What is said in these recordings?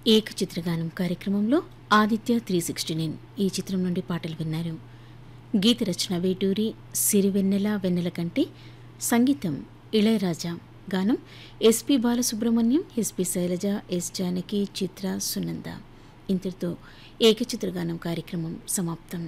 ఏక చిత్రగానం కార్యక్రమంలో Aditya three sixty nine ఈ చిత్రం నుండి పాటలు విన్నారు గీత రచన వేటూరి సిరివెన్నెల వెన్నెల కంటే సంగీతం ఇళయరాజా గానం SP Balasubrahmanyam SP Sailaja S Janaki Chitra Sunanda ఇంతటితో ఏకచిత్రగానం కార్యక్రమం సమాప్తం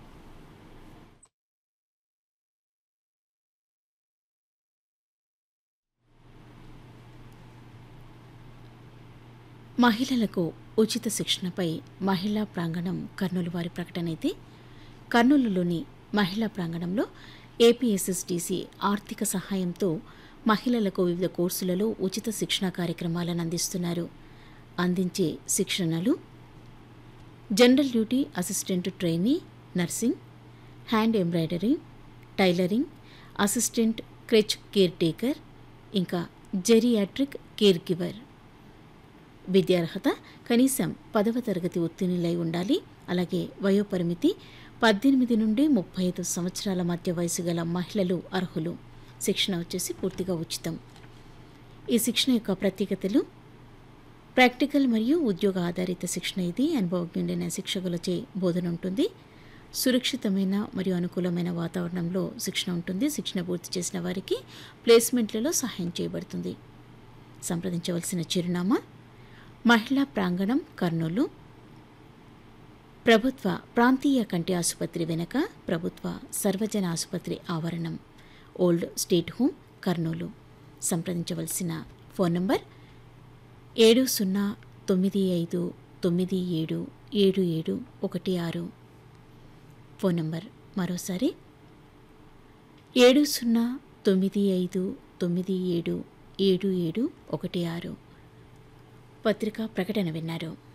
మహిళలకు ఉచిత శిక్షణపై మహిళా ప్రాంగణం కర్నూలు వారి ప్రకటన అయితే కర్నూలులోని మహిళా ప్రాంగణంలో ఏపీఎస్ఎస్డిసి ఆర్థిక సహాయంతో మహిళలకు వివిధ కోర్సులలో ఉచిత శిక్షణ కార్యక్రమాలను అందిస్తున్నారు అందించే శిక్షణలు general duty assistant trainee nursing hand embroidery tailoring assistant creche care టేకర్ ఇంకా జెరియాట్రిక్ కేర్ గివర్ విద్యార్హత కనీసం పదవ తరగతి ఉత్తీర్ణులై ఉండాలి అలాగే వయోపరిమితి పద్దెనిమిది నుండి ముప్పై ఐదు సంవత్సరాల మధ్య వయసు గల మహిళలు అర్హులు శిక్షణ వచ్చేసి పూర్తిగా ఉచితం ఈ శిక్షణ యొక్క ప్రత్యేకతలు ప్రాక్టికల్ మరియు ఉద్యోగ ఆధారిత శిక్షణ ఇది అనుభవజ్ఞుడైన శిక్షకులచే బోధన ఉంటుంది సురక్షితమైన మరియు అనుకూలమైన వాతావరణంలో శిక్షణ ఉంటుంది శిక్షణ పూర్తి చేసిన వారికి ప్లేస్మెంట్లలో సహాయం చేయబడుతుంది సంప్రదించవలసిన చిరునామా మహిళా ప్రాంగణం కర్నూలు ప్రభుత్వ ప్రాంతీయ కంటి ఆసుపత్రి వెనక ప్రభుత్వ సర్వజన ఆసుపత్రి ఆవరణం ఓల్డ్ స్టేట్ హోమ్ కర్నూలు సంప్రదించవలసిన ఫోన్ నంబర్ ఏడు సున్నా తొమ్మిది ఐదు తొమ్మిది ఏడు ఏడు ఏడు ఒకటి ఆరు ఫోన్ నంబర్ మరోసారి ఏడు సున్నా తొమ్మిది ఐదు తొమ్మిది ఏడు ఏడు ఏడు ఒకటి ఆరు పత్రికా ప్రకటన విన్నారు